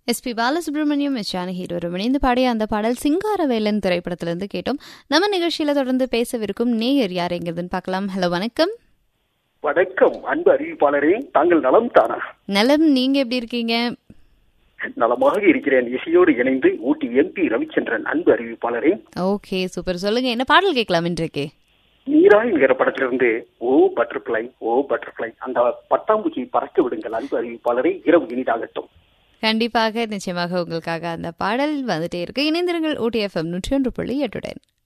SP Balasubramaniam S Janaki இருவரும் இணைந்து பாடிய அந்த பாடல் சிங்காரவேலன் திரைப்படத்திலிருந்து கேட்டோம் நம்ம நிகழ்ச்சியில தொடர்ந்து பேசவிருக்கும் நேயர் யார் எங்கிறதுன்னு பார்க்கலாம் ஹலோ வணக்கம் வணக்கம் அன்பு அறிவிப்பாளரே தாங்கள் நலம் தானா நலம் நீங்க எப்படி இருக்கீங்க நலமாக இருக்கிறேன் இசையோடு இணைந்து ஊட்டி எம்பி ரவிச்சந்திரன் அன்பு அறிவிப்பாளரே ஓகே சூப்பர் சொல்லுங்க என்ன பாடல் கேட்கலாம் இன்றைக்கு நீராய் என்கிற படத்திலிருந்து ஓ பட்டர்ஃபிளை ஓ பட்டர்ஃபிளை அந்த பட்டாம்பூச்சி பறக்க விடுங்கள் அன்பு அறிவிப்பாளரே இரவு இனிதாகட்டும் கண்டிப்பாக நிச்சயமாக உங்களுக்காக அந்த பாடல் வந்துட்டே இருக்கு இணைந்திருங்கள் ஊட்டி எஃப்எம் நூற்றி ஒன்று புள்ளி எட்டுடன்